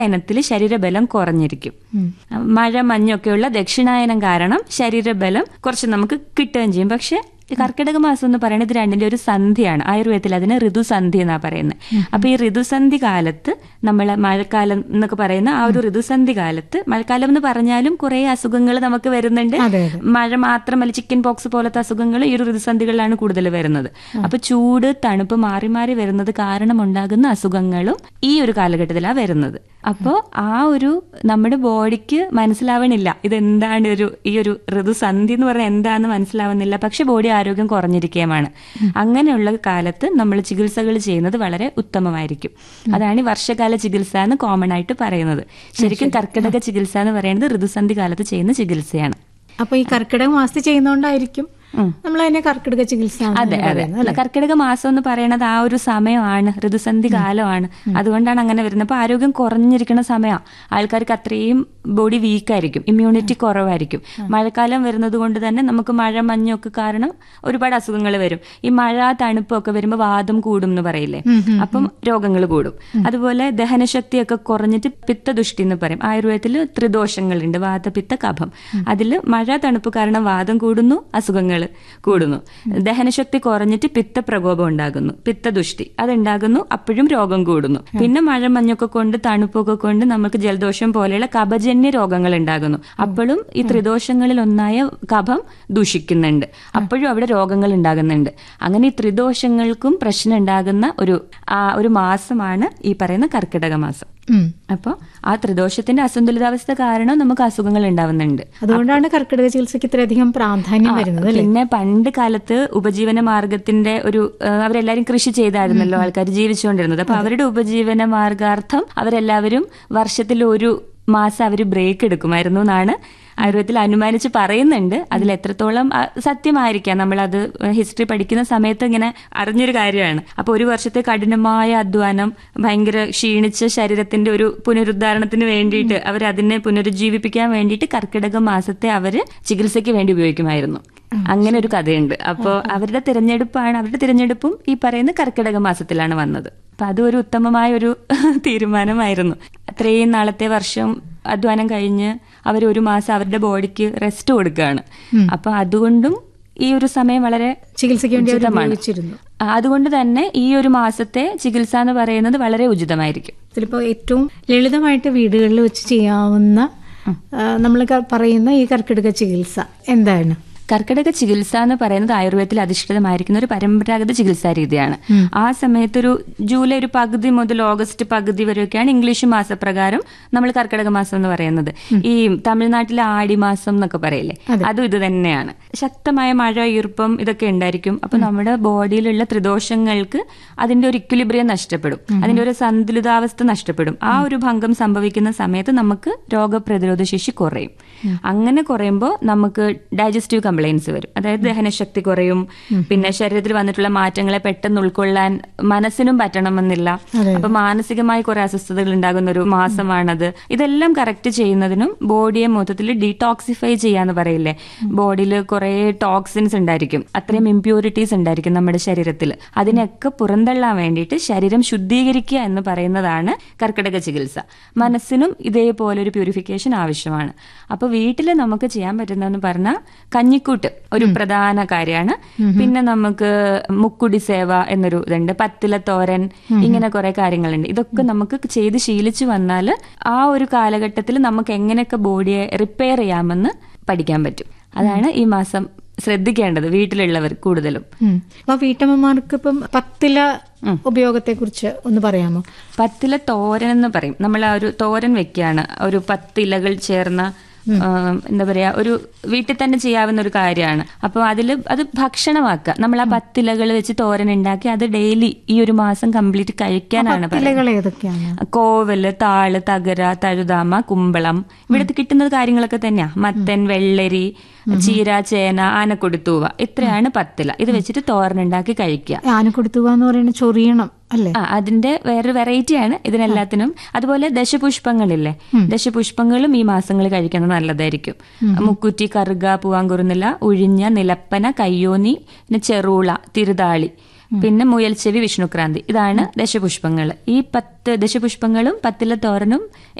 ഇനത്തിൽ ശരീരബലം കുറഞ്ഞിരിക്കും മഴ മഞ്ഞൊക്കെയുള്ള ദക്ഷിണായനം കാരണം ശരീരബലം കുറച്ച് നമുക്ക് കിട്ടുകയും ചെയ്യും പക്ഷെ ഈ കർക്കിടക മാസം എന്ന് പറയുന്നത് ഇത് രണ്ടിന്റെ ഒരു സന്ധിയാണ് ആയുർവേദത്തിൽ അതിന് ഋതുസന്ധി എന്നാ പറയുന്നത് അപ്പൊ ഈ ഋതുസന്ധി കാലത്ത് നമ്മൾ മഴക്കാലം എന്നൊക്കെ പറയുന്ന ആ ഒരു ഋതുസന്ധി കാലത്ത് മഴക്കാലം എന്ന് പറഞ്ഞാലും കുറെ അസുഖങ്ങൾ നമുക്ക് വരുന്നുണ്ട് അതെ, മഴ മാത്രമല്ല ചിക്കൻ പോക്സ് പോലത്തെ അസുഖങ്ങൾ ഈ ഒരു ഋതുസന്ധികളിലാണ് കൂടുതൽ വരുന്നത് അപ്പൊ ചൂട് തണുപ്പ് മാറി മാറി വരുന്നത് കാരണം ഉണ്ടാകുന്ന അസുഖങ്ങളും ഈ ഒരു കാലഘട്ടത്തിലാണ് വരുന്നത് അപ്പോൾ ആ ഒരു നമ്മുടെ ബോഡിക്ക് മനസ്സിലാവണില്ല ഇതെന്താണ് ഒരു ഈ ഒരു ഋതുസന്ധി എന്ന് പറഞ്ഞാൽ എന്താന്ന് മനസ്സിലാവുന്നില്ല പക്ഷെ ബോഡി ആരോഗ്യം കുറഞ്ഞിരിക്കുകയുമാണ് അങ്ങനെയുള്ള കാലത്ത് നമ്മൾ ചികിത്സകൾ ചെയ്യുന്നത് വളരെ ഉത്തമമായിരിക്കും അതാണ് ഈ വർഷകാല ചികിത്സ എന്ന് കോമൺ ആയിട്ട് പറയുന്നത് ശരിക്കും കർക്കിടക ചികിത്സ എന്ന് പറയുന്നത് ഋതുസന്ധി കാലത്ത് ചെയ്യുന്ന ചികിത്സയാണ് അപ്പൊ ഈ കർക്കിടക മാസത്തിൽ ചെയ്യുന്നോണ്ടായിരിക്കും നമ്മൾ അതിനെ കർക്കിടക ചികിത്സ എന്ന് അതെ അതെ പറയുന്നത്. കർക്കിടക മാസം എന്ന് പറയുന്നത് ആ ഒരു സമയമാണ് ഋതുസന്ധി കാലമാണ് അതുകൊണ്ടാണ് അങ്ങനെ വരുന്നത് അപ്പൊ ആരോഗ്യം കുറഞ്ഞിരിക്കുന്ന സമയമാണ് ആൾക്കാർക്ക് അത്രയും ബോഡി വീക്കായിരിക്കും ഇമ്മ്യൂണിറ്റി കുറവായിരിക്കും മഴക്കാലം വരുന്നത് കൊണ്ട് തന്നെ നമുക്ക് മഴ മഞ്ഞൊക്കെ കാരണം ഒരുപാട് അസുഖങ്ങൾ വരും ഈ മഴ തണുപ്പൊക്കെ വരുമ്പോൾ വാദം കൂടും എന്ന് പറയില്ലേ അപ്പം രോഗങ്ങൾ കൂടും അതുപോലെ ദഹനശക്തിയൊക്കെ കുറഞ്ഞിട്ട് പിത്തദുഷ്ടി എന്ന് പറയും ആയുർവേദത്തിൽ ത്രിദോഷങ്ങളുണ്ട് വാദപിത്ത കഫം അതിൽ മഴ തണുപ്പ് കാരണം വാദം കൂടുന്നു അസുഖങ്ങൾ കൂടുന്നു ദഹനശക്തി കുറഞ്ഞിട്ട് പിത്തപ്രകോപം ഉണ്ടാകുന്നു പിത്തദുഷ്ടി അതുണ്ടാകുന്നു അപ്പോഴും രോഗം കൂടുന്നു പിന്നെ മഴ മഞ്ഞൊക്കെ കൊണ്ട് തണുപ്പൊക്കെ കൊണ്ട് നമുക്ക് ജലദോഷം പോലെയുള്ള കഫജന്യ രോഗങ്ങൾ ഉണ്ടാകുന്നു അപ്പോഴും ഈ ത്രിദോഷങ്ങളിൽ ഒന്നായ കഫം ദൂഷിക്കുന്നുണ്ട് അപ്പോഴും അവിടെ രോഗങ്ങൾ ഉണ്ടാകുന്നുണ്ട് അങ്ങനെ ഈ ത്രിദോഷങ്ങൾക്കും പ്രശ്നം ഉണ്ടാകുന്ന ഒരു ആ ഒരു മാസമാണ് ഈ പറയുന്ന കർക്കിടക മാസം ഉം. അപ്പോൾ ആ ത്രിദോഷത്തിന്റെ അസന്തുലിതാവസ്ഥ കാരണം നമുക്ക് അസുഖങ്ങൾ ഉണ്ടാവുന്നുണ്ട് അതുകൊണ്ടാണ് കർക്കിടക ചികിത്സക്ക് ഇത്രയധികം പ്രാധാന്യം വരുന്നത് അല്ലേ പിന്നെ പണ്ട് കാലത്ത് ഉപജീവന മാർഗത്തിന്റെ ഒരു ആ, അവരെല്ലാരും കൃഷി ചെയ്തായിരുന്നല്ലോ ആൾക്കാർ ജീവിച്ചുകൊണ്ടിരുന്നത് അപ്പൊ അവരുടെ ഉപജീവന മാർഗാർത്ഥം അവരെല്ലാവരും വർഷത്തിൽ ഒരു മാസം അവർ ബ്രേക്ക് എടുക്കുമായിരുന്നു എന്നാണ് ആയുർവേദത്തിൽ അനുമാനിച്ച് പറയുന്നുണ്ട് അതിൽ എത്രത്തോളം ആ, സത്യമായിരിക്കാം നമ്മൾ അത് ഹിസ്റ്ററി പഠിക്കുന്ന സമയത്ത് ഇങ്ങനെ അറിഞ്ഞൊരു കാര്യമാണ് അപ്പൊ ഒരു വർഷത്തെ കഠിനമായ അധ്വാനം ഭയങ്കര ക്ഷീണിച്ച ശരീരത്തിന്റെ ഒരു പുനരുദ്ധാരണത്തിന് വേണ്ടിയിട്ട് അവർ അതിനെ പുനരുജ്ജീവിപ്പിക്കാൻ വേണ്ടിയിട്ട് കർക്കിടക മാസത്തെ അവര് ചികിത്സയ്ക്ക് വേണ്ടി ഉപയോഗിക്കുമായിരുന്നു അങ്ങനെ ഒരു കഥയുണ്ട് അപ്പോൾ അവരുടെ തിരഞ്ഞെടുപ്പാണ് അവരുടെ തിരഞ്ഞെടുപ്പും ഈ പറയുന്ന കർക്കിടക മാസത്തിലാണ് വന്നത് അപ്പൊ അതും ഒരു ഉത്തമമായ ഒരു തീരുമാനമായിരുന്നു അത്രയും നാളത്തെ വർഷം അധ്വാനം കഴിഞ്ഞ് അവർ ഒരു മാസം അവരുടെ ബോഡിക്ക് റെസ്റ്റ് കൊടുക്കുകയാണ് അപ്പൊ അതുകൊണ്ടും ഈ ഒരു സമയം വളരെ ചികിത്സയ്ക്ക് വേണ്ടി അവർ ഉചിതമാണ്. ഉപയോഗിച്ചിരുന്നു ആ, അതുകൊണ്ട് തന്നെ ഈ ഒരു മാസത്തെ ചികിത്സ എന്ന് പറയുന്നത് വളരെ ഉചിതമായിരിക്കും ഇതിലിപ്പോ ഏറ്റവും ലളിതമായിട്ട് വീടുകളിൽ വെച്ച് ചെയ്യാവുന്ന നമ്മൾ പറയുന്ന ഈ കർക്കിടക ചികിത്സ എന്താണ് കർക്കിടക ചികിത്സ എന്ന് പറയുന്നത് ആയുർവേദത്തിൽ അധിഷ്ഠിതമായിരിക്കുന്ന ഒരു പരമ്പരാഗത ചികിത്സാ രീതിയാണ് ആ സമയത്ത് ഒരു ജൂലൈ ഒരു പകുതി മുതൽ ഓഗസ്റ്റ് പകുതി വരെയൊക്കെയാണ് ഇംഗ്ലീഷ് മാസപ്രകാരം നമ്മൾ കർക്കിടക മാസം എന്ന് പറയുന്നത് ഈ തമിഴ്നാട്ടിലെ ആടി മാസം എന്നൊക്കെ പറയില്ലേ അതും ഇത് തന്നെയാണ് ശക്തമായ മഴ ഈർപ്പം ഇതൊക്കെ ഉണ്ടായിരിക്കും അപ്പൊ നമ്മുടെ ബോഡിയിലുള്ള ത്രിദോഷങ്ങൾക്ക് അതിന്റെ ഒരു ഇക്വിലിബ്രിയം നഷ്ടപ്പെടും അതിന്റെ ഒരു സന്തുലിതാവസ്ഥ നഷ്ടപ്പെടും ആ ഒരു ഭംഗം സംഭവിക്കുന്ന സമയത്ത് നമുക്ക് രോഗപ്രതിരോധ ശേഷി കുറയും അങ്ങനെ കുറയുമ്പോൾ നമുക്ക് ഡൈജസ്റ്റീവ് കംപ്ലൈൻസ് വരും അതായത് ദഹനശക്തി കുറയും പിന്നെ ശരീരത്തിൽ വന്നിട്ടുള്ള മാറ്റങ്ങളെ പെട്ടെന്ന് ഉൾക്കൊള്ളാൻ മനസ്സിനും പറ്റണമെന്നില്ല അപ്പൊ മാനസികമായി കുറെ അസ്വസ്ഥതകൾ ഉണ്ടാകുന്ന ഒരു മാസമാണത് ഇതെല്ലാം കറക്റ്റ് ചെയ്യുന്നതിനും ബോഡിയെ മൊത്തത്തിൽ ഡീടോക്സിഫൈ ചെയ്യാന്ന് പറയില്ലേ ബോഡിയിൽ കുറെ ടോക്സിൻസ് ഉണ്ടായിരിക്കും അത്രയും ഇമ്പ്യൂരിറ്റീസ് ഉണ്ടായിരിക്കും നമ്മുടെ ശരീരത്തിൽ അതിനൊക്കെ പുറന്തള്ളാൻ വേണ്ടിയിട്ട് ശരീരം ശുദ്ധീകരിക്കുക എന്ന് പറയുന്നതാണ് കർക്കിടക ചികിത്സ മനസ്സിനും ഇതേപോലെ ഒരു പ്യൂരിഫിക്കേഷൻ ആവശ്യമാണ് അപ്പൊ വീട്ടിൽ നമുക്ക് ചെയ്യാൻ പറ്റുന്നതെന്ന് പറഞ്ഞാൽ കഞ്ഞിക്കൂട്ട് ഒരു പ്രധാന കാര്യമാണ് പിന്നെ നമുക്ക് മുക്കുടി സേവ എന്നൊരു ഇതുണ്ട് പത്തില തോരൻ ഇങ്ങനെ കുറെ കാര്യങ്ങളുണ്ട് ഇതൊക്കെ നമുക്ക് ചെയ്ത് ശീലിച്ചു വന്നാൽ ആ ഒരു കാലഘട്ടത്തിൽ നമുക്ക് എങ്ങനെയൊക്കെ ബോഡിയെ റിപ്പയർ ചെയ്യാമെന്ന് പഠിക്കാൻ പറ്റും അതാണ് ഈ മാസം ശ്രദ്ധിക്കേണ്ടത് വീട്ടിലുള്ളവർ കൂടുതലും ഉം. അപ്പൊ വീട്ടമ്മമാർക്ക് ഇപ്പം പത്തില ഉപയോഗത്തെ കുറിച്ച് ഒന്ന് പറയാമോ പത്തില തോരൻ എന്ന് പറയും നമ്മൾ ആ ഒരു തോരൻ വെക്കുകയാണ് ഒരു പത്തിലകൾ ചേർന്ന ആ, എന്താ പറയാ ഒരു വീട്ടിൽ തന്നെ ചെയ്യാവുന്ന ഒരു കാര്യമാണ് അപ്പോൾ അതിൽ അത് ഭക്ഷണമാക്കുക നമ്മൾ ആ പത്തിലകൾ വെച്ച് തോരൻ ഉണ്ടാക്കി അത് ഡെയിലി ഈ ഒരു മാസം കംപ്ലീറ്റ് കഴിക്കാനാണ് പറയുന്നത് ഇലകൾ ഏതൊക്കെയാണ് കോവല് താള് തകര തഴുതാമ കുമ്പളം ഇവിടുത്തെ കിട്ടുന്നത് കാര്യങ്ങളൊക്കെ തന്നെയാ മത്തൻ വെള്ളരി ചീര ചേന ആനക്കൊടുത്തൂവ ഇത്രയാണ് പത്തില ഇത് വെച്ചിട്ട് തോരനുണ്ടാക്കി കഴിക്കുക ആനക്കൊടുത്തുക എന്ന് പറയുന്നത് ചൊറിയണം അല്ലേ ആ അതിന്റെ വേറൊരു വെറൈറ്റിയാണ് ഇതിനെല്ലാത്തിനും അതുപോലെ ദശപുഷ്പങ്ങളില്ലേ ദശപുഷ്പങ്ങളും ഈ മാസങ്ങളിൽ കഴിക്കുന്നത് നല്ലതായിരിക്കും മുക്കുറ്റി കറുക പൂവാങ്കുറുന്നില ഉഴിഞ്ഞ നിലപ്പന കയ്യോന്നി പിന്നെ ചെറുള തിരുതാളി പിന്നെ മുയൽച്ചെവി വിഷ്ണുക്രാന്തി ഇതാണ് ദശപുഷ്പങ്ങൾ ഈ പത്ത് ദശപുഷ്പങ്ങളും പത്തിലെ തോരനും